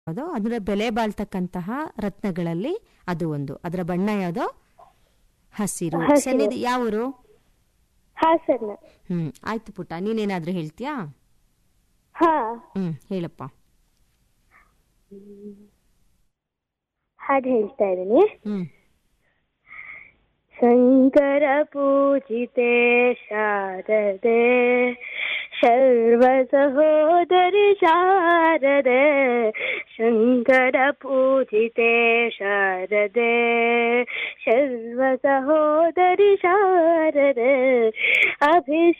ಅದು ಅದರ ಬೆಲೆ ಬಾಳ್ತಕ್ಕಂತಹ ರತ್ನಗಳಲ್ಲಿ ಅದು ಒಂದು ಅದರ ಬಣ್ಣ ಯಾವ್ದು ಹಸಿರು ಹಸಿರು. ಸನ್ನಿಧಿ ಯಾವೂರು ಹಾಸನ ಹ್ಮ್ ಆಯ್ತು ಪುಟ್ಟ ನೀನೇನಾದ್ರೂ ಹೇಳ್ತೀಯಾ ಹಾ ಹ್ಮ್ ಹೇಳಪ್ಪ ಹಾಡು ಹೇಳ್ತಾ ಇದ್ದೀನಿ ಹ್ಮ್ ಶಂಕರ ಪೂಜಿತೆ ಶಾರದೆ ಸರ್ವ ಸಹೋದರಿ ಶಾರದೆ ಶಂಕರ ಪೂಜಿತೆ ಶಾರದೆ ಸರ್ವ ಸಹೋದರಿ ಶಾರದೆ ಅಭಿಷೇಕ